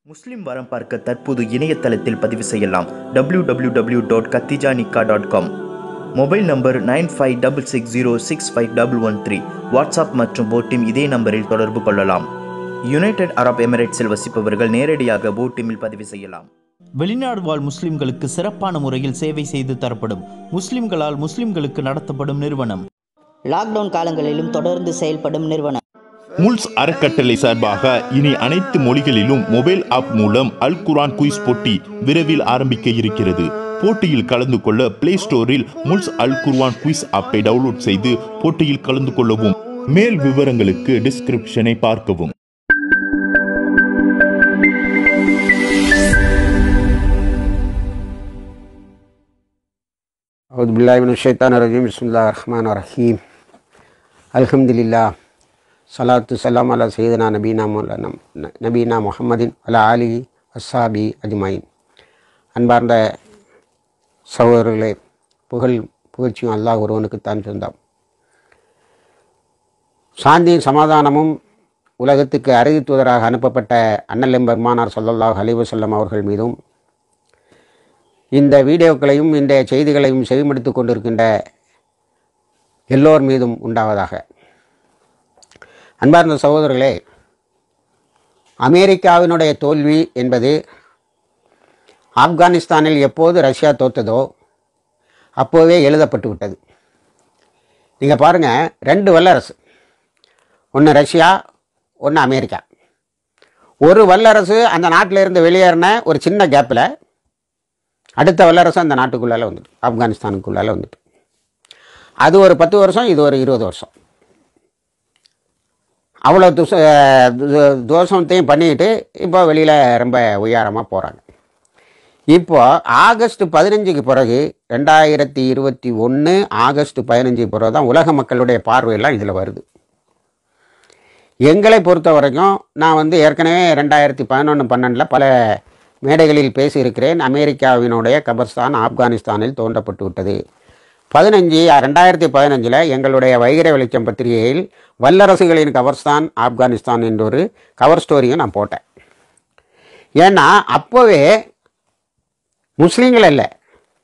முஸ்லிம் வரம் பார்க்க தற்போது இணையதளத்தில் பதிவு செய்யலாம் www.katijanikaa.com dot Katijanika dot com mobile number nine five double six zero six five double one three WhatsApp மற்றும் போட்டிம் இதே நம்பரில் தொடர்பு கொள்ளலாம் யுனைடெட் அரப் எமிரேட்ஸில் வசிப்பவர்கள் நேரடியாக போட்டிமில் பதிவு செய்யலாம் வெளிநாடு வாழ் முஸ்லிம்களுக்கு சிறப்பான முறையில் சேவை செய்து தரப்படும் முஸ்லிம்களால் முஸ்லிம்களுக்கு நடத்தப்படும் நிறுவனம் லாக்டவுன் காலங்களிலும் தொடர்ந்து செயல்படும் நிறுவனம் முல்ஸ் அறக்கட்டளை சார்பாக இனி அனைத்து மொழிகளிலும் மொபைல் ஆப் மூலம் அல் குரான் குயிஸ் போட்டி விரைவில் ஆரம்பிக்க இருக்கிறது போட்டியில் கலந்து கொள்ள பிளே ஸ்டோரில் முல்ஸ் அல் குர்ஆன் குயிஸ் ஆப்பை டவுன்லோட் செய்து போட்டியில் கலந்து கொள்ளவும் மேல் விவரங்களுக்கு டிஸ்கிரிப்ஷனை பார்க்கவும் أعوذ بالله من الشيطان الرجيم بسم الله الرحمن الرحيم الحمد لله صلاة السلام على سيدنا نبينا مولانا நபீனா முஹம்மதின் அலா ஆலி அஸ்ஸாபி அஜ்மாயின் அன்பார்ந்த சகோதரர்களே புகழ் புகழ்ச்சியும் அல்லாஹ் ஒருவனுக்கு தான் சொந்தம் சாந்தியும் சமாதானமும் உலகத்துக்கு அறுதி தூதராக அனுப்பப்பட்ட அண்ணல் பெருமானார் ஸல்லல்லாஹு அலைஹி வஸல்லம் அவர்கள் மீதும் இந்த வீடியோக்களையும் இந்த செய்திகளையும் செவிமடுத்து கொண்டிருக்கின்ற எல்லோர் மீதும் உண்டாவதாக அன்பார்ந்த சகோதரர்களே அமெரிக்காவினுடைய தோல்வி என்பது ஆப்கானிஸ்தானில் எப்போது ரஷ்யா தோத்ததோ அப்போவே எழுதப்பட்டு விட்டது நீங்கள் பாருங்கள் ரெண்டு வல்லரசு ஒன்று ரஷ்யா ஒன்று அமெரிக்கா ஒரு வல்லரசு அந்த நாட்டில் இருந்து வெளியேறின ஒரு சின்ன கேப்பில் அடுத்த வல்லரசு அந்த நாட்டுக்குள்ளால வந்துட்டு ஆப்கானிஸ்தானுக்குள்ளால வந்துட்டு அது ஒரு பத்து வருஷம் இது ஒரு இருபது வருஷம் அவ்வளோ துச து- தோஷத்தையும் பண்ணிக்கிட்டு இப்போ வெளியில் ரொம்ப உயரமாக போகிறாங்க இப்போ ஆகஸ்ட் பதினஞ்சுக்கு பிறகு ரெண்டாயிரத்தி இருபத்தி ஒன்று ஆகஸ்ட் பதினஞ்சுக்கு பிறகு தான் உலக மக்களுடைய பார்வையெல்லாம் இதில் வருது எங்களை பொறுத்த வரைக்கும் நான் வந்து ஏற்கனவே ரெண்டாயிரத்தி பதினொன்று பன்னெண்டில் பல மேடைகளில் பேசியிருக்கிறேன் அமெரிக்காவினுடைய கபர்ஸ்தான் ஆப்கானிஸ்தானில் தோண்டப்பட்டு விட்டது பதினஞ்சு ரெண்டாயிரத்தி பதினஞ்சில் எங்களுடைய வைகரை வெளிச்சம் பத்திரிகையில் வல்லரசுகளின் கபர்ஸ்தான் ஆப்கானிஸ்தான் என்ற ஒரு கவர் ஸ்டோரியும் நான் போட்டேன் ஏன்னா அப்போவே முஸ்லீம்கள் இல்லை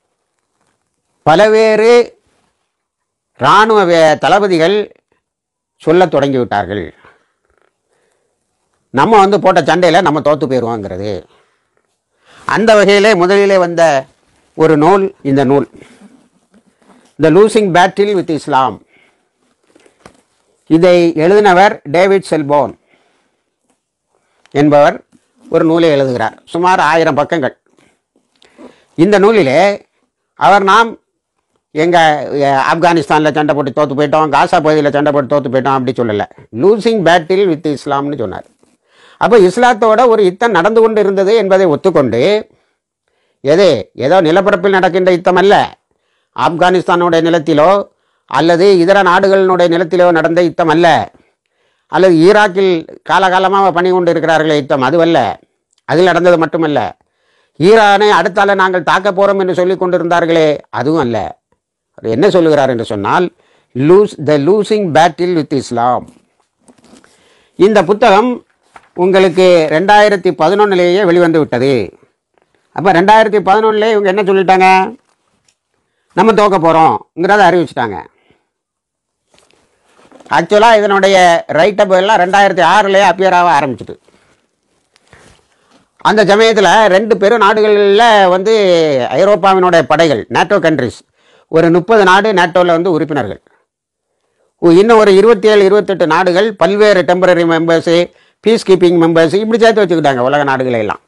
பலவேறு இராணுவ வே- தளபதிகள் சொல்லத் தொடங்கி விட்டார்கள் நம்ம வந்து போட்ட சண்டையில் நம்ம தோற்று போயிடுவோங்கிறது அந்த வகையிலே முதலிலே வந்த ஒரு நூல் இந்த நூல் the losing battle with Islam இதை எழுதினவர் டேவிட் செல்போன் என்பவர் ஒரு நூலை எழுதுகிறார் சுமார் ஆயிரம் பக்கங்கள் இந்த நூலிலே அவர் நாம் எங்கள் ஆப்கானிஸ்தானில் சண்டை போட்டு தோற்று போயிட்டோம் காசா பகுதியில் சண்டை போட்டு தோற்று போயிட்டோம் அப்படி சொல்லலை லூசிங் பேட்டில் வித் இஸ்லாம்னு சொன்னார் அப்போ இஸ்லாத்தோட ஒரு யுத்தம் நடந்து கொண்டு இருந்தது என்பதை ஒத்துக்கொண்டு எது ஏதோ நிலப்பரப்பில் நடக்கின்ற யுத்தம் அல்ல ஆப்கானிஸ்தானுடைய நிலத்திலோ அல்லது இதர நாடுகளினுடைய நிலத்திலோ நடந்த யுத்தம் அல்ல அல்லது ஈராக்கில் காலகாலமாக பணி கொண்டு இருக்கிறார்களே யுத்தம் அதுவல்ல அதில் நடந்தது மட்டுமல்ல ஈரானை அடுத்தால நாங்கள் தாக்க போகிறோம் என்று சொல்லி கொண்டிருந்தார்களே அதுவும் அல்ல அவர் என்ன சொல்லுகிறார் என்று சொன்னால் lose the losing battle with Islam இந்த புத்தகம் உங்களுக்கு ரெண்டாயிரத்தி பதினொன்னுலேயே வெளிவந்து விட்டது அப்போ ரெண்டாயிரத்தி பதினொன்னுலேயே இவங்க என்ன சொல்லிட்டாங்க நம்ம தோக்க போகிறோங்கிறத அறிவிச்சிட்டாங்க ஆக்சுவலாக இதனுடைய ரைட்டப் எல்லாம் ரெண்டாயிரத்தி ஆறுலேயே அப்பியர் ஆக ஆரம்பிச்சிட்டு அந்த சமயத்தில் ரெண்டு பெரும் நாடுகளில் வந்து ஐரோப்பாவினுடைய படைகள் நேட்டோ கண்ட்ரிஸ் ஒரு முப்பது நாடு நேட்டோவில் வந்து உறுப்பினர்கள் உ- இன்னும் ஒரு இருபத்தி ஏழு இருபத்தெட்டு நாடுகள் பல்வேறு temporary members peace keeping members இப்படி சேர்த்து வச்சுக்கிட்டாங்க உலக நாடுகளை எல்லாம்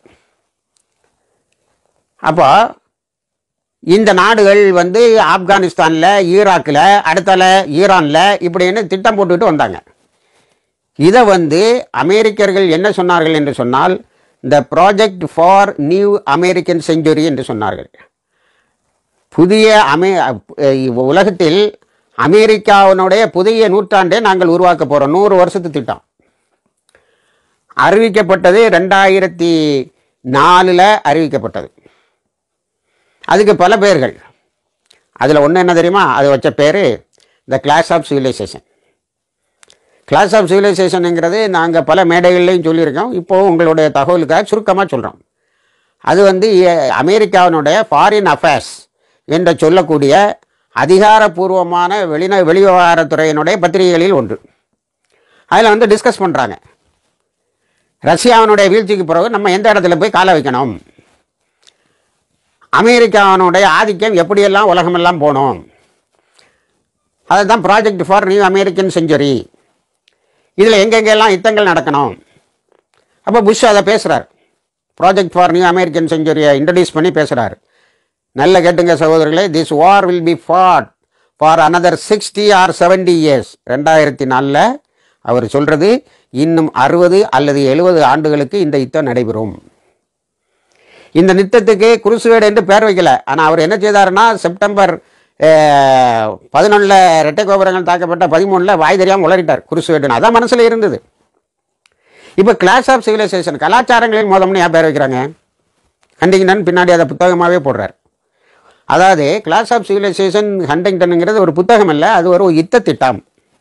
அப்போ இந்த நாடுகள் வந்து ஆப்கானிஸ்தானில் ஈராக்கில் அடுத்தால ஈரானில் இப்படின்னு திட்டம் போட்டுக்கிட்டு வந்தாங்க இதை வந்து அமெரிக்கர்கள் என்ன சொன்னார்கள் என்று சொன்னால் இந்த project for new American century என்று சொன்னார்கள் புதிய அமெ அஹ் உலகத்தில் அமெரிக்காவினுடைய புதிய நூற்றாண்டை நாங்கள் உருவாக்க போகிறோம் நூறு வருஷத்து திட்டம் அறிவிக்கப்பட்டது ரெண்டாயிரத்தி நாலில் அறிவிக்கப்பட்டது அதுக்கு பல பேர்கள் அதில் ஒன்று என்ன தெரியுமா அது வச்ச பேர் the clash of civilization clash of சிவிலைசேஷனுங்கிறது நாங்கள் பல மேடைகள்லையும் சொல்லியிருக்கோம் இப்போவும் உங்களுடைய தகவலுக்காக சுருக்கமாக சொல்கிறோம் அது வந்து எ- அமெரிக்காவினுடைய ஃபாரின் அஃபேர்ஸ் என்று சொல்லக்கூடிய அதிகாரப்பூர்வமான வெளிந வெளிவிவகாரத்துறையினுடைய பத்திரிகைகளில் ஒன்று அதில் வந்து டிஸ்கஸ் பண்ணுறாங்க ரஷ்யாவினுடைய வீழ்ச்சிக்கு பிறகு நம்ம எந்த இடத்துல போய் காலை வைக்கணும் அமெரிக்காவினுடைய ஆதிக்கம் எப்படியெல்லாம் உலகமெல்லாம் போகணும் அதுதான் project for new American century இதில் எங்கெங்கெல்லாம் யுத்தங்கள் நடக்கணும் அப்போ புஷ் அதை பேசுகிறார் ப்ராஜெக்ட் ஃபார் நியூ அமெரிக்கன் செஞ்சுரியை இன்ட்ரடியூஸ் பண்ணி பேசுகிறார் நல்ல கேட்டுங்க சகோதரர்களே this war will be fought for another sixty or 70 years ரெண்டாயிரத்தி நாலில் அவர் சொல்கிறது இன்னும் அறுபது அல்லது எழுபது ஆண்டுகளுக்கு இந்த யுத்தம் நடைபெறும் இந்த நித்தத்துக்கு குருசுவேடு என்று பேர் வைக்கல ஆனால் அவர் என்ன செய்தாருன்னா செப்டம்பர் பதினொன்றில் இரட்டை கோபுரங்கள் தாக்கப்பட்ட பதிமூணில் வாய் தெரியாமல் உளறிட்டார் குருசுவேடுன்னு அதான் மனசில் இருந்தது இப்போ கிளாஸ் ஆஃப் சிவிலைசேஷன் கலாச்சாரங்களின் மோதம்னு ஏன் பேர் வைக்கிறாங்க ஹண்டிங்டன் பின்னாடி அதை புத்தகமாகவே போடுறார் அதாவது கிளாஸ் ஆஃப் சிவிலைசேஷன் ஹண்டிங்டனுங்கிறது ஒரு புத்தகம் அல்ல அது ஒரு யுத்த திட்டம்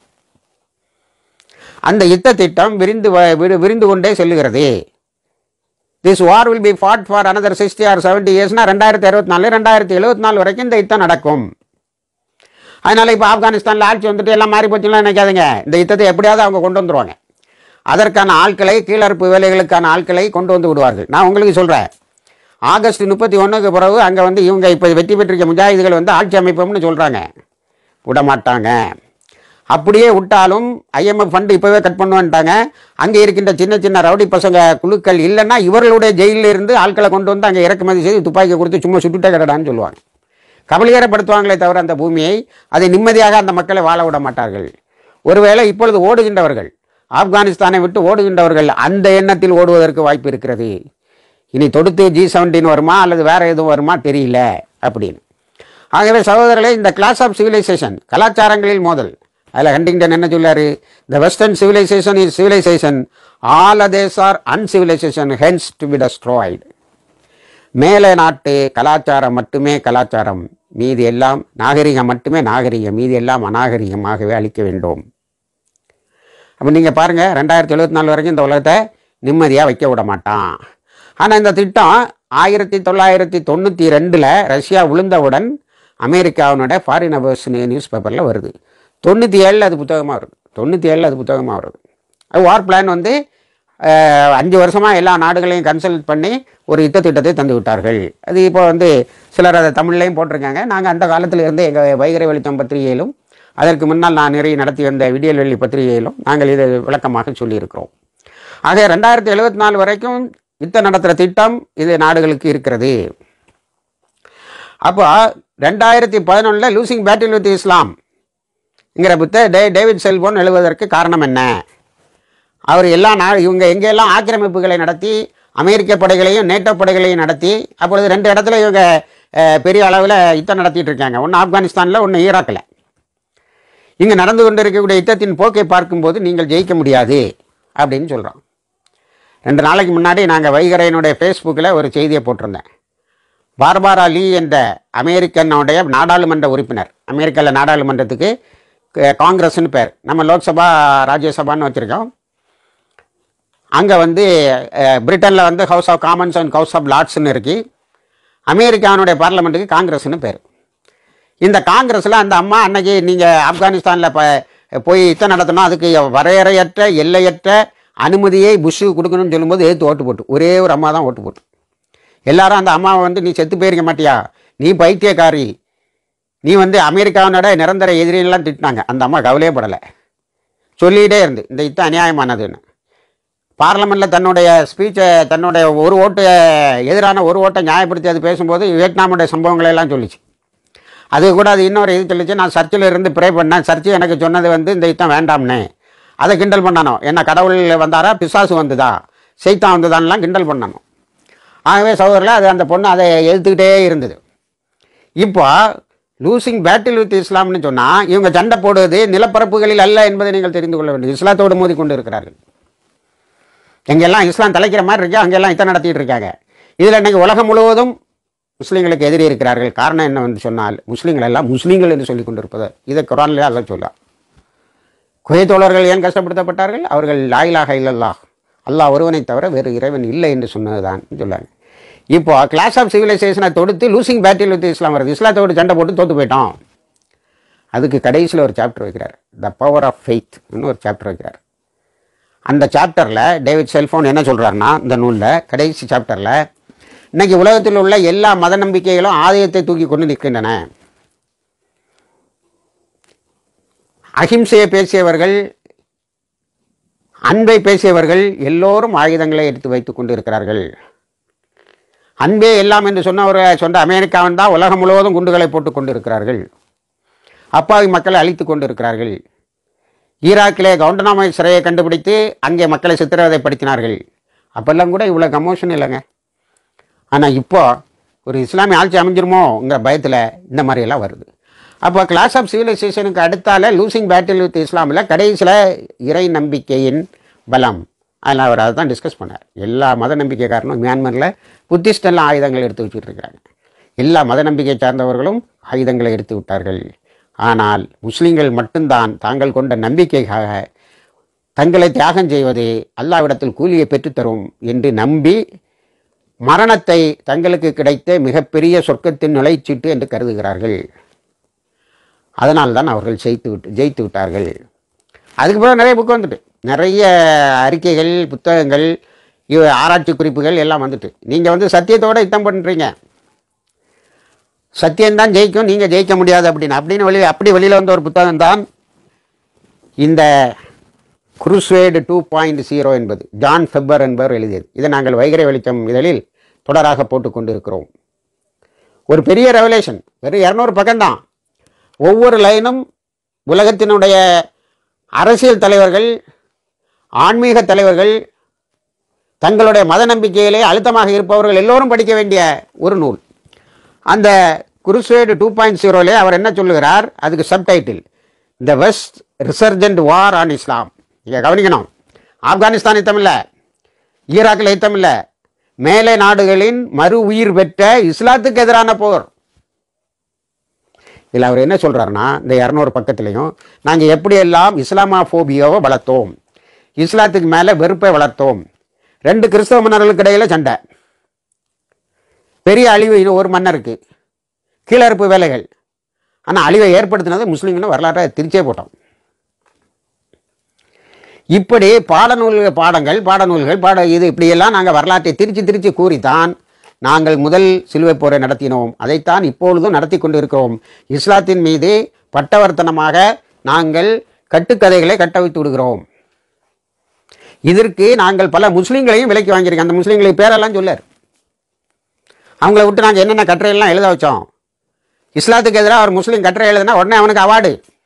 அந்த யுத்த திட்டம் விரிந்து வ- விரி- விரிந்து கொண்டே செல்லுகிறது this war will be fought for another sixty or seventy இயர்ஸ்னா ரெண்டாயிரத்தி அறுபத்தி நாலு ரெண்டாயிரத்தி எழுபத்தி நாலு வரைக்கும் இந்த யுத்தம் நடக்கும் அதனால இப்போ ஆப்கானிஸ்தானில் ஆட்சி வந்துட்டு எல்லாம் மாறி போச்சுலாம் நினைக்காதுங்க இந்த யுத்தத்தை எப்படியாவது அவங்க கொண்டு வந்துருவாங்க அதற்கான ஆட்களை கீழறுப்பு வேலைகளுக்கான ஆட்களை கொண்டு வந்து விடுவார்கள் நான் உங்களுக்கு சொல்கிறேன் ஆகஸ்ட் முப்பத்தி ஒன்றுக்கு பிறகு அங்கே வந்து இவங்க இப்போ வெற்றி பெற்றிருக்க முஜாஹிதுகள் வந்து ஆட்சி அமைப்போம்னு சொல்கிறாங்க விட மாட்டாங்க அப்படியே விட்டாலும் ஐஎம்எஃப் ஃபண்டு இப்போவே கட் பண்ணுவேன்ட்டாங்க அங்கே இருக்கின்ற சின்ன சின்ன ரவுடி பசங்க குழுக்கள் இல்லைன்னா இவர்களுடைய ஜெயிலில் இருந்து ஆட்களை கொண்டு வந்து அங்கே இறக்குமதி செய்து துப்பாக்கி கொடுத்து சும்மா சுட்டுட்டே கிடடான்னு சொல்லுவாங்க கபலீகரப்படுத்துவாங்களே தவிர அந்த பூமியை அதை நிம்மதியாக அந்த மக்களை வாழ விட மாட்டார்கள் ஒருவேளை இப்பொழுது ஓடுகின்றவர்கள் ஆப்கானிஸ்தானை விட்டு ஓடுகின்றவர்கள் அந்த எண்ணத்தில் ஓடுவதற்கு வாய்ப்பு இருக்கிறது இனி தொடுத்து ஜி செவன்டீன் வருமா அல்லது வேற எதுவும் வருமா தெரியல அப்படின்னு ஆகவே சகோதரர்களே இந்த கிளாஸ் ஆஃப் சிவிலைசேஷன் கலாச்சாரங்களில் மோதல் அதில் ஹண்டிங்டன் என்ன சொல்லாரு the western civilization is civilization all others are uncivilization hence to be destroyed மேலே நாட்டு கலாச்சாரம் மட்டுமே கலாச்சாரம் மீதி எல்லாம் நாகரிகம் மட்டுமே நாகரிகம் மீதி எல்லாம் அநாகரிகமாகவே அழிக்க வேண்டும் அப்போ நீங்கள் பாருங்கள் ரெண்டாயிரத்தி எழுபத்தி நாலு வரைக்கும் இந்த உலகத்தை நிம்மதியாக வைக்க விட மாட்டான் ஆனால் இந்த திட்டம் ஆயிரத்தி தொள்ளாயிரத்தி தொண்ணூற்றி ரெண்டில் ரஷ்யா விழுந்தவுடன் அமெரிக்காவினுடைய ஃபாரின் அஃபேர்ஸ் நியூஸ் பேப்பரில் வருது தொண்ணூற்றி ஏழில் அது புத்தகமாக வருது தொண்ணூற்றி ஏழில் அது புத்தகமாக வருது அது வார் பிளான் வந்து அஹ், அஞ்சு வருஷமாக எல்லா நாடுகளையும் கன்சல்ட் பண்ணி ஒரு யுத்த திட்டத்தை தந்து விட்டார்கள் அது இப்போ வந்து சிலர் அதை தமிழ்லையும் போட்டிருக்காங்க நாங்கள் அந்த காலத்தில் இருந்து எங்கள் வைகரை வெளிச்சம் பத்திரிகையிலும் அதற்கு முன்னால் நான் நிறைய நடத்தி வந்த விடியல் வெள்ளி பத்திரிகையிலும் நாங்கள் இதை விளக்கமாக சொல்லியிருக்கிறோம் ஆக ரெண்டாயிரத்தி எழுபத்தி நாலு வரைக்கும் யுத்தம் நடத்துகிற திட்டம் இது நாடுகளுக்கு இருக்கிறது அப்போ ரெண்டாயிரத்தி பதினொன்றில் லூசிங் பேட்டில் வித் இஸ்லாம்ங்கிற புத்த டே டேவிட் செல்போன் எழுதுவதற்கு காரணம் என்ன அவர் எல்லா நா இவங்க எங்கெல்லாம் ஆக்கிரமிப்புகளை நடத்தி அமெரிக்க படைகளையும் நேட்டோ படைகளையும் நடத்தி அப்பொழுது ரெண்டு இடத்துல இவங்க அஹ், பெரிய அளவில் யுத்தம் நடத்திட்டு இருக்காங்க ஒன்று ஆப்கானிஸ்தானில் ஒன்று ஈராக்கில் இங்கே நடந்து கொண்டு இருக்கக்கூடிய யுத்தத்தின் போக்கை பார்க்கும்போது நீங்கள் ஜெயிக்க முடியாது அப்படின்னு சொல்கிறோம் ரெண்டு நாளைக்கு முன்னாடி நாங்கள் வைகரையினுடைய ஃபேஸ்புக்கில் ஒரு செய்தியை போட்டிருந்தேன் பார்பாரா லீ என்ற அமெரிக்கனுடைய நாடாளுமன்ற உறுப்பினர் அமெரிக்காவில் நாடாளுமன்றத்துக்கு க- காங்கிரஸ்னு பேர் நம்ம லோக்சபா ராஜ்யசபான்னு வச்சுருக்கோம் அங்கே வந்து பிரிட்டனில் வந்து House of Commons and House of லார்ட்ஸ்னு இருக்கு அமெரிக்காவினுடைய பார்லமெண்ட்டுக்கு காங்கிரஸ்னு பேர் இந்த காங்கிரஸில் அந்த அம்மா அன்னைக்கு நீங்கள் ஆப்கானிஸ்தானில் இப்போ போய் யுத்தம் நடத்தணும் அதுக்கு வரையறையற்ற எல்லையற்ற அனுமதியை புஷ்ஷு கொடுக்கணும்னு சொல்லும்போது எதிர்த்து ஓட்டு போட்டு ஒரே ஒரு அம்மா தான் ஓட்டு போட்டு எல்லாரும் அந்த அம்மாவை வந்து நீ செத்து போயிருக்க மாட்டியா நீ பைத்தியக்காரி நீ வந்து அமெரிக்காவினோட நிரந்தர எதிரிலாம் திட்டினாங்க அந்த அம்மா கவலையே படலை சொல்லிகிட்டே இருந்து இந்த யுத்தம் அநியாயமானதுன்னு பார்லமெண்ட்டில் தன்னுடைய ஸ்பீச்சை தன்னுடைய ஒரு ஓட்டு எதிரான ஒரு ஓட்டை நியாயப்படுத்தி அது பேசும்போது வியட்நாமுடைய சம்பவங்களை எல்லாம் சொல்லிச்சு அது கூட அது இன்னொரு இது சொல்லிச்சு நான் சர்ச்சில் இருந்து ப்ரே பண்ணேன் சர்ச்சு எனக்கு சொன்னது வந்து இந்த யுத்தம் வேண்டாம்னு அதை கிண்டல் பண்ணணும் என்ன கடவுள் வந்தாரா பிசாசு வந்துதா சைத்தான் வந்துதான்லாம் கிண்டல் பண்ணணும் ஆகவே சகோதரில் அது அந்த பொண்ணு அதை எதிர்த்துக்கிட்டே இருந்தது இப்போ லூசிங் பேட்டில் வித் இஸ்லாம்னு சொன்னால் இவங்க சண்டை போடுவது நிலப்பரப்புகளில் அல்ல என்பதை நீங்கள் தெரிந்து கொள்ள வேண்டும் இஸ்லாத்தோடு மோதி கொண்டு இருக்கிறார்கள் எங்கெல்லாம் இஸ்லாம் தலைக்கிற மாதிரி இருக்கு அங்கெல்லாம் யுத்தம் நடத்திட்டு இருக்காங்க இதில் இன்னைக்கு உலகம் முழுவதும் முஸ்லீம்களுக்கு எதிரி இருக்கிறார்கள் காரணம் என்னவென்று சொன்னால் முஸ்லீம்கள் எல்லாம் முஸ்லீம்கள் என்று சொல்லிக் கொண்டிருப்பது இதை குரான்லேயே அல்ல சொல்ல குயத்தோழர்கள் ஏன் கஷ்டப்படுத்தப்பட்டார்கள் அவர்கள் லாயிலாக இல்லல்லா அல்லாஹ் ஒருவனை தவிர வேறு இறைவன் இல்லை என்று சொன்னதுதான் சொல்லாங்க இப்போ கிளாஸ் ஆஃப் சிவிலைசேஷனை தொடுத்து லூசிங் பேட்டில் வித் இஸ்லாம் வருது இஸ்லாத்தோடு சண்டை போட்டு தோத்து போயிட்டோம் அதுக்கு கடைசியில் ஒரு சாப்டர் வைக்கிறார் த பவர் ஆஃப் ஃபெய்த் ஒரு சாப்டர் வைக்கிறார் அந்த சாப்டரில் டேவிட் செல்ஃபோன் என்ன சொல்கிறாருன்னா இந்த நூலில் கடைசி சாப்டரில் இன்னைக்கு உலகத்தில் உள்ள எல்லா மத நம்பிக்கைகளும் ஆதாயத்தை தூக்கி கொண்டு நிற்கின்றன அகிம்சையை பேசியவர்கள் அன்பை பேசியவர்கள் எல்லோரும் ஆயுதங்களை எடுத்து வைத்துக் கொண்டிருக்கிறார்கள் அன்பே எல்லாம் என்று சொன்னவர் சொன்ன அமெரிக்காவின் தான் உலகம் முழுவதும் குண்டுகளை போட்டுக் கொண்டிருக்கிறார்கள் அப்பாவி மக்களை அழித்துக் கொண்டிருக்கிறார்கள் ஈராக்கிலே கவுண்டனாமை சிறையை கண்டுபிடித்து அங்கே மக்களை சித்திரவதைப்படுத்தினார்கள் அப்பெல்லாம் கூட இவ்வளோ கமோஷன் இல்லைங்க ஆனால் இப்போ ஒரு இஸ்லாமிய ஆட்சி அமைஞ்சிருமோங்கிற பயத்தில் இந்த மாதிரியெல்லாம் வருது அப்போ கிளாஸ் ஆஃப் சிவிலைசேஷனுக்கு அடுத்தால லூசிங் பேட்டில் வித் இஸ்லாமில் கடைசியில் இறை நம்பிக்கையின் பலம் அதில் அவர் அதை தான் டிஸ்கஸ் பண்ணார் எல்லா மத நம்பிக்கைக்காரனும் மியான்மரில் புத்திஸ்ட் எல்லாம் ஆயுதங்களை எடுத்து வச்சுட்டு இருக்காங்க எல்லா மத நம்பிக்கை சார்ந்தவர்களும் ஆயுதங்களை எடுத்து விட்டார்கள் ஆனால் முஸ்லீம்கள் மட்டும்தான் தாங்கள் கொண்ட நம்பிக்கைக்காக தங்களை தியாகம் செய்வது அல்லாவிடத்தில் கூலியை பெற்றுத்தரும் என்று நம்பி மரணத்தை தங்களுக்கு கிடைத்த மிகப்பெரிய சொர்க்கத்தின் நுழைச்சீட்டு என்று கருதுகிறார்கள் அதனால்தான் அவர்கள் ஜெயித்து விட்டு ஜெயித்து விட்டார்கள் அதுக்கு பிறகு நிறைய புக்கு வந்துட்டு நிறைய அறிக்கைகள் புத்தகங்கள் இவ ஆராய்ச்சி குறிப்புகள் எல்லாம் வந்துட்டு நீங்கள் வந்து சத்தியத்தோட யுத்தம் பண்ணுறீங்க சத்தியம்தான் ஜெயிக்கும் நீங்கள் ஜெயிக்க முடியாது அப்படின்னு அப்படின்னு வெளியே அப்படி வெளியில் வந்த ஒரு புத்தகம் தான் இந்த குருஸ்வேடு டூ பாயிண்ட் ஜீரோ என்பது ஜான் ஃபெப்பர் என்பவர் எழுதியது இதை நாங்கள் வைகரை வெளிச்சம் இதழில் தொடராக போட்டுக்கொண்டு இருக்கிறோம் ஒரு பெரிய ரெவலேஷன் வெறும் இரநூறு பக்கம்தான் ஒவ்வொரு லைனும் உலகத்தினுடைய அரசியல் தலைவர்கள் ஆன்மீக தலைவர்கள் தங்களுடைய மத நம்பிக்கையிலே அழுத்தமாக இருப்பவர்கள் எல்லோரும் படிக்க வேண்டிய ஒரு நூல் அந்த குருஸ்வேடு டூ பாயிண்ட் ஜீரோலே அவர் என்ன சொல்லுகிறார் அதுக்கு subtitle the west resurgent war on Islam நீங்கள் கவனிக்கணும் ஆப்கானிஸ்தான் யுத்தம் இல்லை ஈராக்கில் யுத்தம் இல்லை மேலை நாடுகளின் மறு உயிர் பெற்ற இஸ்லாத்துக்கு எதிரான போர் இதில் அவர் என்ன சொல்கிறாருன்னா இந்த இரநூறு பக்கத்துலையும் நாங்கள் எப்படியெல்லாம் இஸ்லாமாஃபோபியாவை வளர்த்தோம் இஸ்லாத்துக்கு மேலே வெறுப்பை வளர்த்தோம் ரெண்டு கிறிஸ்தவ மன்னர்களுக்கு இடையில சண்டை பெரிய அழிவு இன்னும் ஒரு மன்னருக்கு கீழறுப்பு வேலைகள் ஆனால் அழிவை ஏற்படுத்தினது முஸ்லீம்களும் வரலாற்றை திரிச்சே போட்டோம் இப்படி பாடநூல்கள் பாடங்கள் பாடநூல்கள் பாட இது இப்படியெல்லாம் நாங்கள் வரலாற்றை திரிச்சு திரிச்சு கூறித்தான் நாங்கள் முதல் சிலுவை போரை நடத்தினோம் அதைத்தான் இப்பொழுதும் நடத்தி கொண்டு இருக்கிறோம் இஸ்லாத்தின் மீது பட்டவர்த்தனமாக நாங்கள் கட்டுக்கதைகளை கட்டவித்து விடுகிறோம் இதற்கு நாங்கள் பல முஸ்லீம்களையும் விலைக்கு வாங்கியிருக்கோம் அந்த முஸ்லீம்களை பேரெல்லாம் சொல்லார் அவங்கள விட்டு நாங்கள் என்னென்ன கட்டுரையெல்லாம் எழுத வச்சோம் இஸ்லாத்துக்கு எதிராக ஒரு முஸ்லீம் கட்டுரை எழுதுனா உடனே அவனுக்கு அவார்டு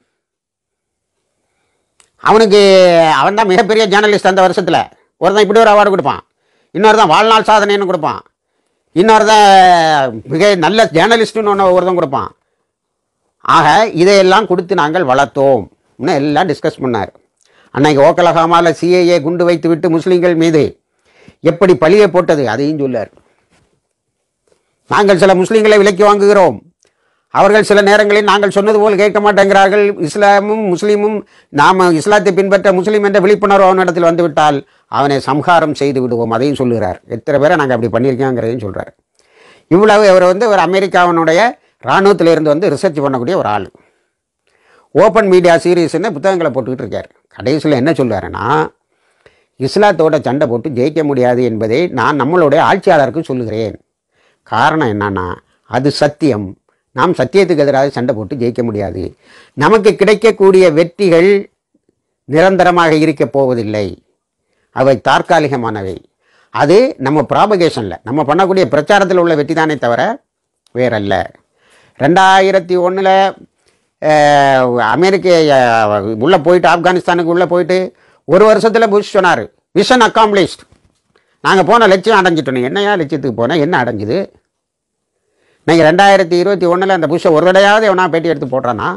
அவனுக்கு அவன் தான் மிகப்பெரிய ஜேர்னலிஸ்ட் அந்த வருஷத்தில் ஒருத்தன் இப்படி ஒரு அவார்டு கொடுப்பான் இன்னொரு தான் வாழ்நாள் சாதனைன்னு கொடுப்பான் இன்னொரு தான் மிக நல்ல ஜேர்னலிஸ்ட்டுன்னு ஒன்று ஒருத்தன் கொடுப்பான் ஆக இதையெல்லாம் கொடுத்து நாங்கள் வளர்த்தோம் இன்னும் எல்லாம் டிஸ்கஸ் பண்ணார் அன்னைக்கு ஓக்கலகாமாவில் சிஏஏ குண்டு வைத்து விட்டு முஸ்லீம்கள் மீது எப்படி பழியை போட்டது அதையும் சொல்லார் நாங்கள் சில முஸ்லீம்களை விலக்கி வாங்குகிறோம் அவர்கள் சில நேரங்களில் நாங்கள் சொன்னது போல் கேட்க மாட்டேங்கிறார்கள் இஸ்லாமும் முஸ்லீமும் நாம் இஸ்லாத்தை பின்பற்ற முஸ்லீம் என்ற விழிப்புணர்வு அவனிடத்தில் வந்துவிட்டால் அவனை சம்ஹாரம் செய்து விடுவோம் அதையும் சொல்லுகிறார் எத்தனை பேரை நாங்கள் அப்படி பண்ணியிருக்கோங்கிறதையும் சொல்கிறார் இவ்வளவு அவர் வந்து ஒரு அமெரிக்காவினுடைய இராணுவத்திலிருந்து வந்து ரிசர்ச் பண்ணக்கூடிய ஒரு ஆள் ஓப்பன் மீடியா சீரீஸ்னு புத்தகங்களை போட்டுக்கிட்டு இருக்கார் கடைசியில் என்ன சொல்லுவாருன்னா இஸ்லாத்தோட சண்டை போட்டு ஜெயிக்க முடியாது என்பதை நான் நம்மளுடைய ஆட்சியாளருக்கு சொல்லுகிறேன் காரணம் என்னன்னா அது சத்தியம் நாம் சத்தியத்துக்கு எதிராக சண்டை போட்டு ஜெயிக்க முடியாது நமக்கு கிடைக்கக்கூடிய வெற்றிகள் நிரந்தரமாக இருக்கப் போவதில்லை அவை தற்காலிகமானவை அது நம்ம ப்ராபகேஷனில் நம்ம பண்ணக்கூடிய பிரச்சாரத்தில் உள்ள வெற்றி தானே தவிர வேறல்ல ரெண்டாயிரத்தி ஒன்றில் அமெரிக்க உள்ளே போயிட்டு ஆப்கானிஸ்தானுக்கு உள்ளே போயிட்டு ஒரு வருஷத்தில் புஷ் சொன்னார் விஷன் அக்காம்ப்ளிஷ்ட் நாங்கள் போன லட்சியம் அடைஞ்சிட்டோம் என்னையா லட்சியத்துக்கு போனேன் என்ன அடைஞ்சுது நீங்கள் ரெண்டாயிரத்தி இருபத்தி ஒன்றில் அந்த புஷ்ஷை ஒரு தடையாவது எவனா பேட்டி எடுத்து போடுறானா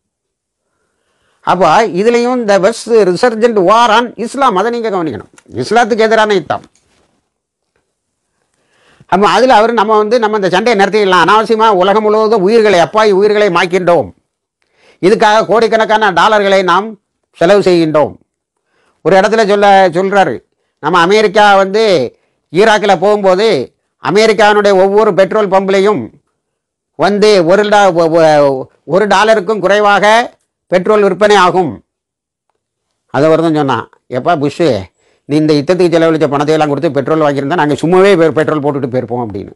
அப்போ இதுலேயும் இந்த வெஸ்ட் ரிசர்ஜென்ட் வார் ஆன் இஸ்லாம் அதை நீங்கள் கவனிக்கணும் இஸ்லாத்துக்கு எதிரான யுத்தம் அப்போ அதில் அவர் நம்ம வந்து நம்ம இந்த சண்டையை நிறுத்திக்கலாம் அனாவசியமாக உலகம் முழுவதும் உயிர்களை அப்பாய் உயிர்களை மாய்க்கின்றோம் இதுக்காக கோடிக்கணக்கான டாலர்களை நாம் செலவு செய்கின்றோம் ஒரு இடத்துல சொல்ல சொல்கிறாரு நம்ம அமெரிக்கா வந்து ஈராக்கில் போகும்போது அமெரிக்காவினுடைய ஒவ்வொரு பெட்ரோல் பம்ப்லேயும் வந்து ஒரு டா ஒ- ஒ- ஒரு டாலருக்கும் குறைவாக பெட்ரோல் விற்பனை ஆகும் அதை ஒருத்தன் சொன்னான் எப்பா புஷ்ஷு நீ இந்த யுத்தத்துக்கு செலவழித்த பணத்தை எல்லாம் கொடுத்து பெட்ரோல் வாங்கியிருந்தா நாங்கள் சும்மாவே பெ- பெட்ரோல் போட்டுட்டு போயிருப்போம் அப்படின்னு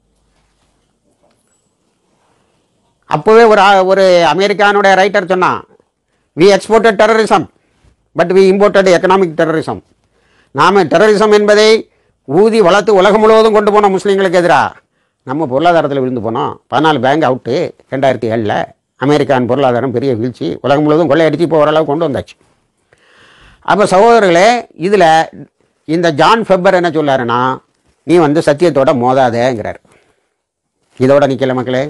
அப்போவே ஒரு ஆ- ஒரு அமெரிக்கானுடைய ரைட்டர் சொன்னான் we exported terrorism but we imported economic terrorism நாம் டெரரிசம் என்பதை ஊதி வளர்த்து உலகம் முழுவதும் கொண்டு போனோம் முஸ்லீம்களுக்கு எதிராக நம்ம பொருளாதாரத்தில் விழுந்து போனோம் பதினாலு பேங்க் அவுட்டு ரெண்டாயிரத்தி ஏழில் அமெரிக்கான் பொருளாதாரம் பெரிய வீழ்ச்சி உலகம் முழுவதும் கொள்ளையடிச்சு இப்போ ஓரளவு கொண்டு வந்தாச்சு அப்போ சகோதரர்களே இதில் இந்த ஜான் ஃபெப்பர் என்ன சொல்லாருன்னா நீ வந்து சத்தியத்தோட மோதாதேங்கிறார் இதோட நிற்கல மக்களே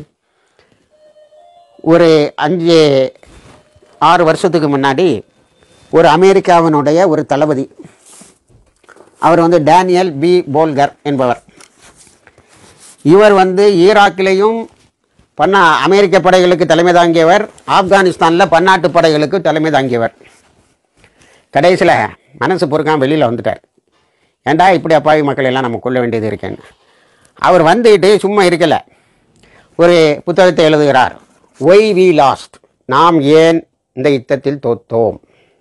ஒரு அஞ்சு ஆறு வருஷத்துக்கு முன்னாடி ஒரு அமெரிக்காவினுடைய ஒரு தளபதி அவர் வந்து டேனியல் பி போல்கர் என்பவர் இவர் வந்து ஈராக்கிலையும் பன்னா அமெரிக்க படைகளுக்கு தலைமை தாங்கியவர் ஆப்கானிஸ்தானில் பன்னாட்டு படைகளுக்கு தலைமை தாங்கியவர் கடைசியில் மனசு பொறுக்காம வெளியில் வந்துட்டார் ஏன்டா இப்படி அப்பாவி மக்கள் எல்லாம் நம்ம கொள்ள வேண்டியது இருக்கேன்னு அவர் வந்துட்டு சும்மா இருக்கலை ஒரு புத்தகத்தை எழுதுகிறார் ஒய் வி லாஸ்ட் நாம் ஏன் இந்த யுத்தத்தில் தோத்தோம்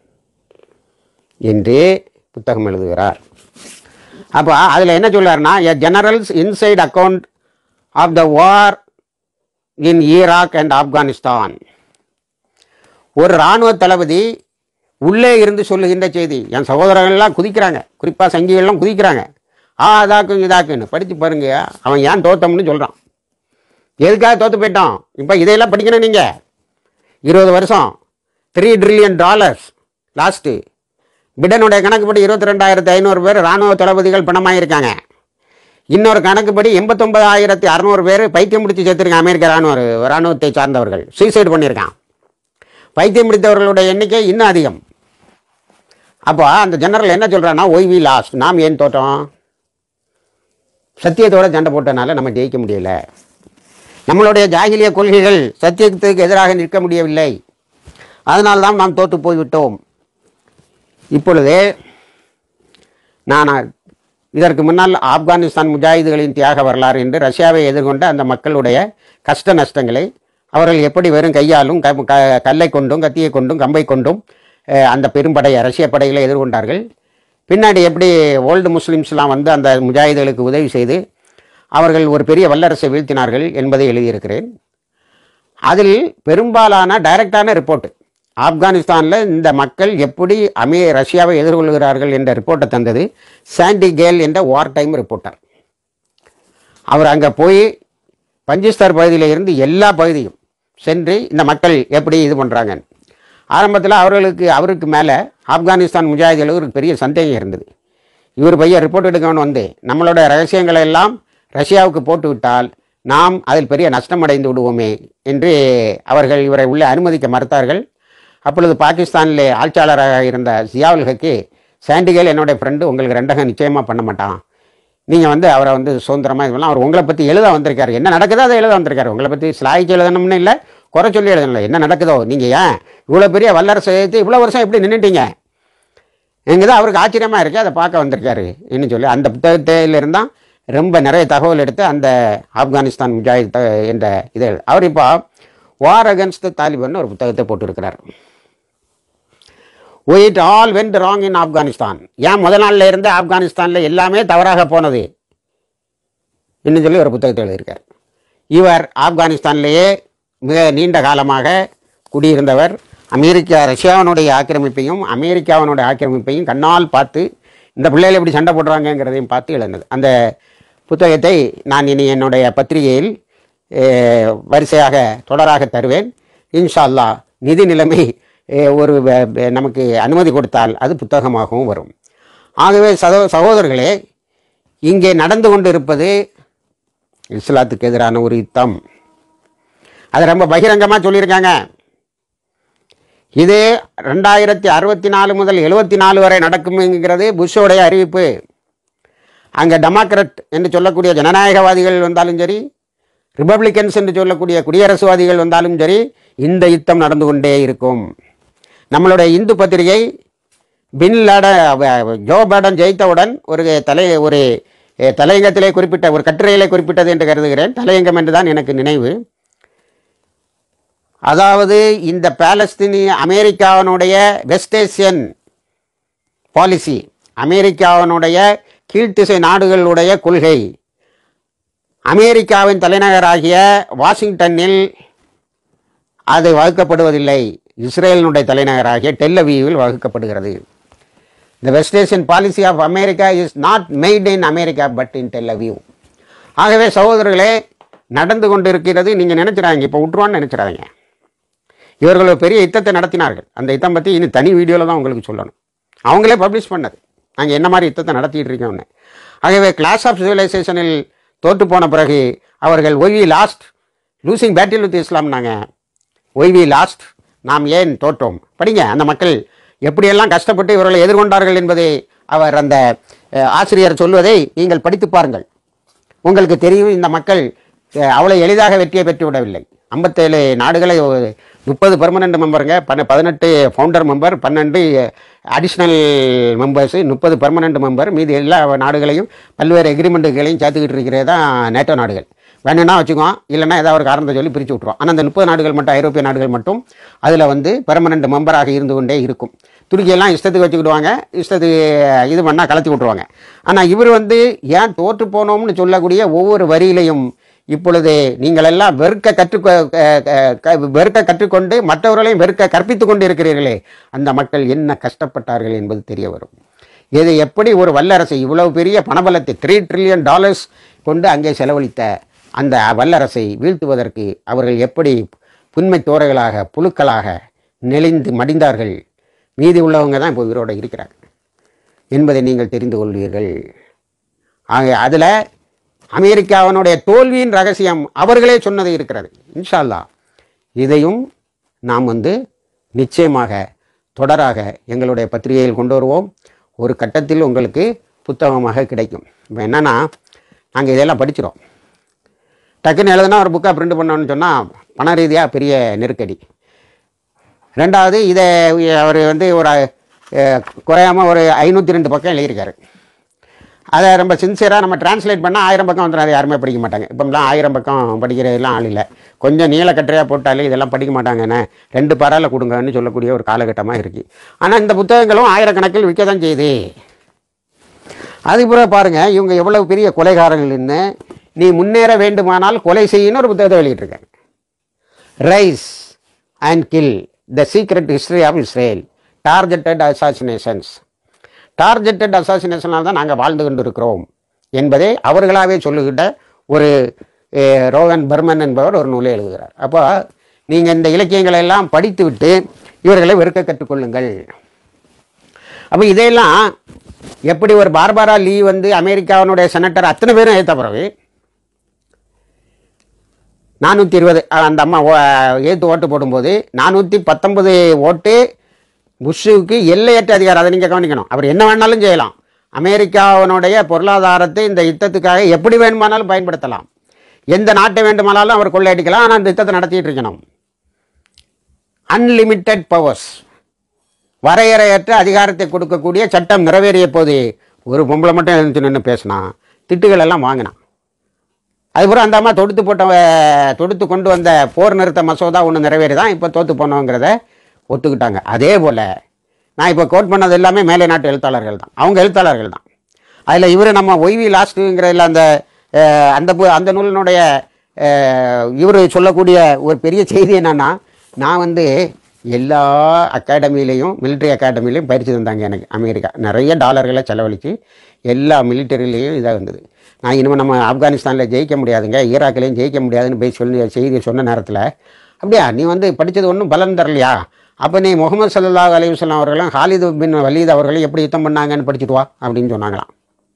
என்று புத்தகம் எழுதுகிறார் அப்போ அதில் என்ன சொல்றாருன்னா a general's inside account of the war in Iraq and Afghanistan ஒரு இராணுவ தளபதி உள்ளே இருந்து சொல்லுகின்ற செய்தி என் சகோதரர்கள்லாம் குதிக்கிறாங்க குறிப்பாக சங்கிகள்லாம் குதிக்கிறாங்க ஆ அதாக்கும் இதாக்குன்னு படித்து பாருங்க அவன் ஏன் தோத்தம்னு சொல்கிறான் எதுக்காக தோத்து போயிட்டான் இப்போ இதையெல்லாம் படிக்கணும் நீங்கள் இருபது வருஷம் த்ரீ ட்ரில்லியன் டாலர்ஸ் லாஸ்ட்டு பிடனுடைய கணக்குப்படி இருபத்தி ரெண்டாயிரத்தி ஐநூறு பேர் இராணுவ தளபதிகள் பணமாயிருக்காங்க இன்னொரு கணக்குப்படி எண்பத்தொன்பதாயிரத்தி அறநூறு பேர் பைத்தியம் முடித்து சேர்த்துருக்காங்க அமெரிக்க இராணுவ இராணுவத்தை சார்ந்தவர்கள் சூசைட் பண்ணியிருக்கான் பைத்தியம் முடித்தவர்களுடைய எண்ணிக்கை இன்னும் அதிகம் அப்போ அந்த ஜெனரல் என்ன சொல்கிறான்னா ஒய்வி லாஸ்ட் நாம் ஏன் தோட்டோம் சத்தியத்தோட சண்டை போட்டனால நம்ம ஜெயிக்க முடியல நம்மளுடைய ஜாகிலிய கொள்கைகள் சத்தியத்துக்கு எதிராக நிற்க முடியவில்லை அதனால்தான் நாம் தோற்று போய்விட்டோம் இப்பொழுது நான் இதற்கு முன்னால் ஆப்கானிஸ்தான் முஜாஹிதுகளின் தியாக வரலாறு என்று ரஷ்யாவை எதிர்கொண்ட அந்த மக்களுடைய கஷ்ட நஷ்டங்களை அவர்கள் எப்படி வெறும் கையாலும் க க- கல்லை கொண்டும் கத்தியை கொண்டும் கம்பை கொண்டும் அஹ், அந்த பெரும்படையை ரஷ்ய படைகளை எதிர்கொண்டார்கள் பின்னாடி எப்படி ஓல்டு முஸ்லிம்ஸ்லாம் வந்து அந்த முஜாஹிதுகளுக்கு உதவி செய்து அவர்கள் ஒரு பெரிய வல்லரசை வீழ்த்தினார்கள் என்பதை எழுதியிருக்கிறேன் அதில் பெரும்பாலான டைரக்டான ரிப்போர்ட் ஆப்கானிஸ்தானில் இந்த மக்கள் எப்படி அமே ரஷ்யாவை எதிர்கொள்கிறார்கள் என்ற ரிப்போர்ட்டை தந்தது சாண்டி கேல் என்ற வார் டைம் ரிப்போர்ட்டர் அவர் அங்கே போய் பஞ்சிஸ்தார் பகுதியில் இருந்து எல்லா பகுதியும் சென்று இந்த மக்கள் எப்படி இது பண்ணுறாங்க ஆரம்பத்தில் அவர்களுக்கு அவருக்கு மேலே ஆப்கானிஸ்தான் முஜாஹிதுகளுக்கு ஒரு பெரிய சந்தேகம் இருந்தது இவர் பையன் ரிப்போர்ட் எடுக்கணும்னு வந்து நம்மளோட ரகசியங்களை எல்லாம் ரஷ்யாவுக்கு போட்டு விட்டால் நாம் அதில் பெரிய நஷ்டம் அடைந்து விடுவோமே என்று அவர்கள் இவரை உள்ளே அனுமதிக்க மறுத்தார்கள் அப்பொழுது பாகிஸ்தானிலே ஆட்சியாளராக இருந்த ஜியாவுல் ஹக்கி சாண்டிகேல் என்னுடைய ஃப்ரெண்டு உங்களுக்கு ரெண்டகம் நிச்சயமாக பண்ண மாட்டான் நீங்கள் வந்து அவரை வந்து சுதந்திரமாக இது பண்ணலாம் அவர் உங்களை பற்றி எழுத வந்திருக்காரு என்ன நடக்குதோ அதை எழுத வந்திருக்காரு உங்களை பற்றி ஸ்லாய்ச்சி எழுதணும்னு இல்லை குறை சொல்லி எழுதணும் இல்லை என்ன நடக்குதோ நீங்கள் ஏன் இவ்வளோ பெரிய வல்லரசு எடுத்து இவ்வளோ வருஷம் எப்படி நின்றுட்டீங்க எங்கே தான் அவருக்கு ஆச்சரியமாக இருக்கு அதை பார்க்க வந்திருக்காரு என்ன சொல்லி அந்த புத்தகத்திலிருந்து தான் ரொம்ப நிறைய தகவல் எடுத்து அந்த ஆப்கானிஸ்தான் முஜாஹித் த- என்ற இதை எழு- அவர் இப்போ வார் அகன்ஸ்ட் தாலிபான் ஒரு புத்தகத்தை போட்டிருக்கிறார் it all went wrong in Afghanistan ஏன் முதல் நாள்ல இருந்து ஆப்கானிஸ்தானில் எல்லாமே தவறாக போனது இன்னும் சொல்லி ஒரு புத்தகத்தை எழுதியிருக்கார் இவர் ஆப்கானிஸ்தான்லேயே மிக நீண்ட காலமாக குடியிருந்தவர் அமெரிக்கா ரஷ்யாவினுடைய ஆக்கிரமிப்பையும் அமெரிக்காவினுடைய ஆக்கிரமிப்பையும் கண்ணால் பார்த்து இந்த பிள்ளைகள் எப்படி சண்டை போடுறாங்கங்கிறதையும் பார்த்து எழுந்தது அந்த புத்தகத்தை நான் இனி என்னுடைய பத்திரிகையில் அஹ், வரிசையாக தொடராக தருவேன் இன்ஷா அல்லாஹ் நிதி நிலைமை அஹ், ஒரு வ- வ- நமக்கு அனுமதி கொடுத்தால் அது புத்தகமாகவும் வரும் ஆகவே சகோ சகோதரர்களே இங்கே நடந்து கொண்டு இருப்பது இஸ்லாத்துக்கு எதிரான ஒரு யுத்தம் அது ரொம்ப பகிரங்கமாக சொல்லியிருக்காங்க இது ரெண்டாயிரத்தி அறுபத்தி நாலு முதல் எழுபத்தி நாலு வரை நடக்கும்ங்கிறது புஷ்ஷோடைய அறிவிப்பு அங்கே டெமோக்ரட் என்று சொல்லக்கூடிய ஜனநாயகவாதிகள் வந்தாலும் சரி ரிப்பப்ளிக்கன்ஸ் என்று சொல்லக்கூடிய குடியரசுவாதிகள் வந்தாலும் சரி இந்த யுத்தம் நடந்து கொண்டே இருக்கும் நம்மளுடைய இந்து பத்திரிகை பின் லாடன் ஜோ பைடன் ஜெயித்தவுடன் ஒரு தலை ஒரு அஹ், தலையங்கத்திலே குறிப்பிட்ட ஒரு கட்டுரையிலே குறிப்பிட்டது என்று கருதுகிறேன் தலையங்கம் என்றுதான் எனக்கு நினைவு அதாவது இந்த பாலஸ்தீனிய அமெரிக்காவினுடைய வெஸ்ட் ஏசியன் பாலிசி அமெரிக்காவினுடைய கீழ்த்திசை நாடுகளுடைய கொள்கை அமெரிக்காவின் தலைநகராகிய வாஷிங்டனில் அது வகுக்கப்படுவதில்லை இஸ்ரேலினுடைய தலைநகராகிய டெல்லவியில் வகுக்கப்படுகிறது the west Asian policy of America is not made in America but in Tel Aviv ஆகவே சகோதரர்களே நடந்து கொண்டு இருக்கிறது நீங்கள் நினைச்சிடாங்க இப்போ விட்டுருவான்னு நினைச்சிடாதீங்க இவர்கள் ஒரு பெரிய யுத்தத்தை நடத்தினார்கள் அந்த யுத்தம் பற்றி இனி தனி வீடியோவில் தான் உங்களுக்கு சொல்லணும் அவங்களே பப்ளிஷ் பண்ணது நாங்கள் என்ன மாதிரி யுத்தத்தை நடத்திட்டு இருக்கோம்னு ஆகவே கிளாஸ் ஆஃப் சிவிலைசேஷனில் தோற்று போன பிறகு அவர்கள் why we lost losing battle with இஸ்லாம்னாங்க ஒய்வி லாஸ்ட் நாம் ஏன் தோற்றோம் படிங்க அந்த மக்கள் எப்படியெல்லாம் கஷ்டப்பட்டு இவர்களை எதிர்கொண்டார்கள் என்பதை அவர் அந்த அஹ், ஆசிரியர் சொல்வதை நீங்கள் படித்து பாருங்கள் உங்களுக்கு தெரியும் இந்த மக்கள் அஹ், அவ்வளவு எளிதாக வெற்றியை பெற்று விடவில்லை ஐம்பத்தேழு நாடுகளை ஒரு முப்பது பெர்மனண்ட் மெம்பருங்க பன்ன பதினெட்டு ஃபவுண்டர் மெம்பர் பன்னெண்டு அடிஷ்னல் மெம்பர்ஸு முப்பது பெர்மனண்ட் மெம்பர் மீதி எல்லா நாடுகளையும் பல்வேறு எக்ரிமெண்ட்டுகளையும் சேர்த்துக்கிட்டு இருக்கிறது தான் நேட்டோ நாடுகள் வேணும்னா வச்சுக்குவோம் இல்லைன்னா ஏதாவது ஒரு காரணத்தை சொல்லி பிரித்து விட்ருவோம் ஆனால் அந்த முப்பது நாடுகள் மட்டும் ஐரோப்பிய நாடுகள் மட்டும் அதில் வந்து பெர்மனண்ட் மெம்பராக இருந்து கொண்டே இருக்கும் துருக்கியெல்லாம் இஷ்டத்துக்கு வச்சுக்கிடுவாங்க இஷ்டத்துக்கு இது பண்ணால் கலத்தி விட்ருவாங்க ஆனால் இவர் வந்து ஏன் தோற்று போனோம்னு சொல்லக்கூடிய ஒவ்வொரு வரியிலையும் இப்பொழுது நீங்கள் எல்லாம் வெறுக்க கற்று வெறுக்க கற்றுக்கொண்டு மற்றவர்களையும் வெறுக்க கற்பித்து கொண்டு இருக்கிறீர்களே அந்த மக்கள் என்ன கஷ்டப்பட்டார்கள் என்பது தெரிய வரும் இது எப்படி ஒரு வல்லரசு இவ்வளவு பெரிய பணபலத்தை த்ரீ ட்ரில்லியன் டாலர்ஸ் கொண்டு அங்கே செலவழித்த அந்த வல்லரசை வீழ்த்துவதற்கு அவர்கள் எப்படி புன்மை தோரைகளாக புழுக்களாக நெளிந்து மடிந்தார்கள் மீதி உள்ளவங்க தான் இப்போ உயிரோடு இருக்கிறாங்க என்பதை நீங்கள் தெரிந்து கொள்வீர்கள் ஆக அதில் அமெரிக்காவினுடைய தோல்வியின் ரகசியம் அவர்களே சொன்னது இருக்கிறது இன்ஷா அல்லாஹ் இதையும் நாம் வந்து நிச்சயமாக தொடராக எங்களுடைய பத்திரிகையில் கொண்டு வருவோம் ஒரு கட்டத்தில் உங்களுக்கு புத்தகமாக கிடைக்கும் இப்போ என்னென்னா நாங்கள் இதெல்லாம் படிச்சிரோம் டக்குன்னு எழுதுனா ஒரு புக்காக பிரிண்ட் பண்ணோன்னு சொன்னால் பண ரீதியாக பெரிய நெருக்கடி ரெண்டாவது இதை அவர் வந்து ஒரு அஹ், குறையாம ஒரு ஐநூற்றி ரெண்டு பக்கம் எழுதியிருக்காரு அதை ரொம்ப சின்சியராக நம்ம டிரான்ஸ்லேட் பண்ணால் ஆயிரம் பக்கம் வந்துடும் அதை யாருமே படிக்க மாட்டாங்க இப்போலாம் ஆயிரம் பக்கம் படிக்கிறதெல்லாம் ஆள் இல்லை கொஞ்சம் நீளக்கட்டுரையாக போட்டாலே இதெல்லாம் படிக்க மாட்டாங்கண்ணே ரெண்டு பரவாயில்ல கொடுங்கன்னு சொல்லக்கூடிய ஒரு காலகட்டமாக இருக்குது ஆனால் இந்த புத்தகங்களும் ஆயிரக்கணக்கில் விற்க தான் செய்யுது அதுக்கப்புறம் பாருங்கள் இவங்க எவ்வளவு பெரிய கொலைகாரங்கள்னு நீ முன்னேற வேண்டுமானால் கொலை செய்யணும் ஒரு புத்தகத்தை வெளியிட்டிருக்காங்க rise and kill the secret history of Israel targeted assassinations targeted அசாசினேஷனால் தான் நாங்கள் வாழ்ந்து கொண்டு இருக்கிறோம் என்பதை அவர்களாகவே சொல்லுகிட்ட ஒரு அஹ், ரோகன் பர்மன் என்பவர் ஒரு நூலை எழுதுகிறார் அப்போ நீங்கள் இந்த இலக்கியங்களை எல்லாம் படித்து விட்டு இவர்களை வெறுக்க கற்றுக்கொள்ளுங்கள் அப்போ இதையெல்லாம் எப்படி ஒரு பார்பாரா லீ வந்து அமெரிக்காவினுடைய செனட்டர் அத்தனை பேரும் ஏற்ற பிறகு நானூற்றி இருபது அந்த அம்மா ஏற்று ஓட்டு போடும்போது நானூற்றி பத்தொன்பது ஓட்டு புஷ்ஷுக்கு எல்லையற்ற அதிகாரம் அதை நீங்கள் கவனிக்கணும் அவர் என்ன வேணாலும் செய்யலாம் அமெரிக்காவினுடைய பொருளாதாரத்தை இந்த யுத்தத்துக்காக எப்படி வேணுமானாலும் பயன்படுத்தலாம் எந்த நாட்டை வேண்டுமானாலும் அவர் கொள்ளையடிக்கலாம் ஆனால் அந்த யுத்தத்தை நடத்திட்டு இருக்கணும் அன்லிமிட்டெட் பவர்ஸ் வரையறையற்ற அதிகாரத்தை கொடுக்கக்கூடிய சட்டம் நிறைவேறிய போது ஒரு பொம்பளை மட்டும் எழுந்துச்சு நின்று பேசினா திட்டுகள் எல்லாம் வாங்கினான் அதுக்கப்புறம் அந்த அம்மா தொடுத்து போட்ட அஹ், தொடுத்து கொண்டு வந்த போர் நிறுத்த மசோதா ஒன்று நிறைவேறி தான் இப்போ தோற்று போனோங்கிறத ஒத்துக்கிட்டாங்க அதே போல் நான் இப்போ கோட் பண்ணது எல்லாமே மேலை நாட்டு எழுத்தாளர்கள் தான் அவங்க எழுத்தாளர்கள் தான் அதில் இவர் நம்ம ஒய்வி லாஸ்ட்டுங்கிறதுல அந்த அஹ், அந்த பு- அந்த நூலினுடைய இவர் சொல்லக்கூடிய ஒரு பெரிய செய்தி என்னன்னா நான் வந்து எல்லா அகாடமிலையும் military அகாடமிலையும் பயிற்சி தந்தாங்க எனக்கு அமெரிக்கா நிறைய டாலர்களை செலவழித்து எல்லா மிலிட்டரிலையும் இதாக இருந்தது நான் இனிமேல் நம்ம ஆப்கானிஸ்தானில் ஜெயிக்க முடியாதுங்க ஈராக்லேயும் ஜெயிக்க முடியாதுன்னு போய் சொல்லி செய்தி சொன்ன நேரத்தில் அப்படியா நீ வந்து படித்தது ஒன்றும் பலன் தரலையா அப்போ நீ முகமது சல்லல்லாஹு அலைஹி வஸல்லம் அவர்களும் ஹாலிது பின் வலீத் அவர்களும் எப்படி யுத்தம் பண்ணாங்கன்னு படிச்சுட்டு வா அப்படின்னு சொன்னாங்களாம்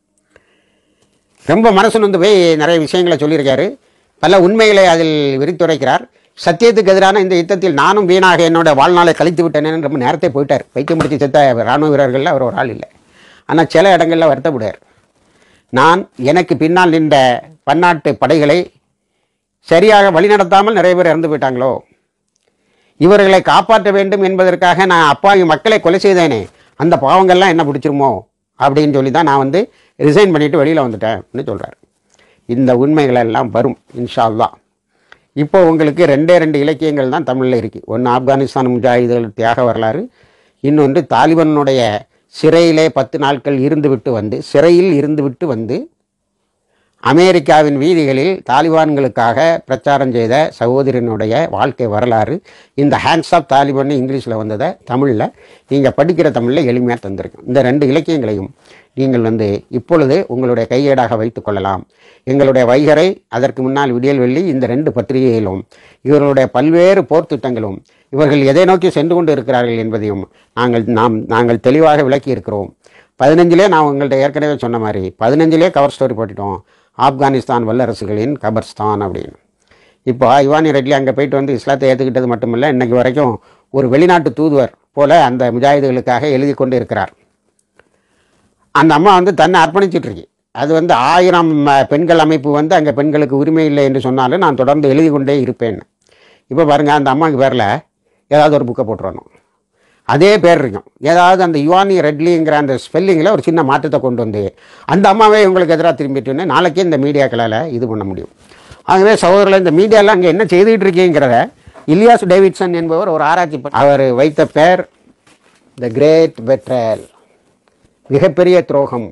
ரொம்ப மனசு நொந்து போய் நிறைய விஷயங்களை சொல்லியிருக்காரு பல உண்மைகளை அதில் விரித்துரைக்கிறார் சத்தியத்துக்கு எதிரான இந்த யுத்தத்தில் நானும் வீணாக என்னோட வாழ்நாளை கழித்து விட்டேனேன்னு ரொம்ப நேரத்தை போயிட்டார் பைத்தியம் முடிச்சு செத்த ராணுவ வீரர்களில் அவர் ஒரு ஆள் இல்லை ஆனால் சில இடங்களில் வருத்தப்படுவார் நான் எனக்கு பின்னால் நின்ற பன்னாட்டு படைகளை சரியாக வழிநடத்தாமல் நிறைய பேர் இறந்து போயிட்டாங்களோ இவர்களை காப்பாற்ற வேண்டும் என்பதற்காக நான் அப்பாவி மக்களை கொலை செய்தேனே அந்த பாவங்கள்லாம் என்ன பிடிச்சிருமோ அப்படின்னு சொல்லி தான் நான் வந்து ரிசைன் பண்ணிட்டு வெளியில் வந்துட்டேன்னு சொல்கிறார் இந்த உண்மைகள் எல்லாம் வரும் இன்ஷா அல்லாஹ் இப்போ உங்களுக்கு ரெண்டே ரெண்டு இலக்கியங்கள் தான் தமிழில் இருக்குது ஒன்று ஆப்கானிஸ்தான் முஜாஹிதுகள் தியாக வரலாறு இன்னொன்று தாலிபனுடைய சிறையிலே பத்து நாட்கள் இருந்துவிட்டு வந்து சிறையில் இருந்துவிட்டு வந்து அமெரிக்காவின் வீதிகளில் தாலிபான்களுக்காக பிரச்சாரம் செய்த சகோதரனுடைய வாழ்க்கை வரலாறு இந்த ஹேண்ட்ஸ் ஆஃப் தாலிபான் இங்கிலீஷில் வந்ததை தமிழில் நீங்கள் படிக்கிற தமிழில் எளிமையாக தந்திருக்கும் இந்த ரெண்டு இலக்கியங்களையும் நீங்கள் வந்து இப்பொழுது உங்களுடைய கையேடாக வைத்துக் கொள்ளலாம் எங்களுடைய வைகரை அதற்கு முன்னால் விடியல் வெள்ளி இந்த ரெண்டு பத்திரிகையிலும் இவர்களுடைய பல்வேறு போர் திட்டங்களும் இவர்கள் எதை நோக்கி சென்று கொண்டு இருக்கிறார்கள் என்பதையும் நாங்கள் நாம் நாங்கள் தெளிவாக விளக்கி இருக்கிறோம் பதினஞ்சிலே நான் உங்கள்ட்ட ஏற்கனவே சொன்ன மாதிரி பதினஞ்சிலே கவர் ஸ்டோரி போட்டுட்டோம் ஆப்கானிஸ்தான் வல்லரசுகளின் கபர்ஸ்தான் அப்படின்னு இப்போ இவானி ரெட்லி அங்கே போயிட்டு வந்து இஸ்லாத்தை ஏற்றுக்கிட்டது மட்டுமில்லை இன்னைக்கு வரைக்கும் ஒரு வெளிநாட்டு தூதுவர் போல அந்த முஜாஹிதுகளுக்காக எழுதி கொண்டு இருக்கிறார் அந்த அம்மா வந்து தன்னை அர்ப்பணிச்சிட்டு இருக்கு அது வந்து ஆயிரம் அஹ், பெண்கள் அமைப்பு வந்து அங்கே பெண்களுக்கு உரிமை இல்லை என்று சொன்னாலும் நான் தொடர்ந்து எழுதி கொண்டே இருப்பேன் இப்போ பாருங்கள் அந்த அம்மாவுக்கு பேரில் ஏதாவது ஒரு புக்கை போட்டுருணும் அதே பேர் இருக்கும் ஏதாவது அந்த யுவானி ரெட்லிங்கிற அந்த ஸ்பெல்லிங்கில் ஒரு சின்ன மாற்றத்தை கொண்டு வந்து அந்த அம்மாவே உங்களுக்கு எதிராக திரும்பிட்டுன்னு நாளைக்கே இந்த மீடியாக்களால் இது பண்ண முடியும் ஆகவே சகோதரர்கள் இந்த மீடியாவில் அங்கே என்ன செய்துகிட்டு இருக்கீங்கிறத இலியாஸ் டேவிட்சன் என்பவர் ஒரு ஆராய்ச்சி பண்ண- அவர் வைத்த பேர் த கிரேட் பெட்ரல் மிகப்பெரிய துரோகம்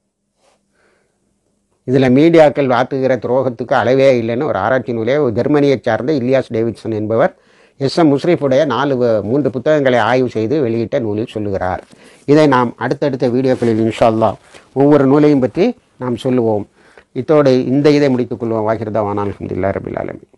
இதில் மீடியாக்கள் ஆத்துகிற துரோகத்துக்கு அளவே இல்லைன்னு ஒரு ஆராய்ச்சி நூலே ஒரு ஜெர்மனியைச் சார்ந்த இலியாஸ் டேவிட்சன் என்பவர் எஸ் எம் முஸ்ரீஃபுடைய நாலு வ- மூன்று புத்தகங்களை ஆய்வு செய்து வெளியிட்ட நூலில் சொல்லுகிறார் இதை நாம் அடுத்தடுத்த வீடியோக்களில் இன்ஷா அல்லாஹ் ஒவ்வொரு நூலையும் பற்றி நாம் சொல்லுவோம் இத்தோடு இந்த இதை முடித்துக் கொள்வோம் வாகிருதா வானால் அல்ஹம்துலில்லாஹி ரபில் ஆலமீன்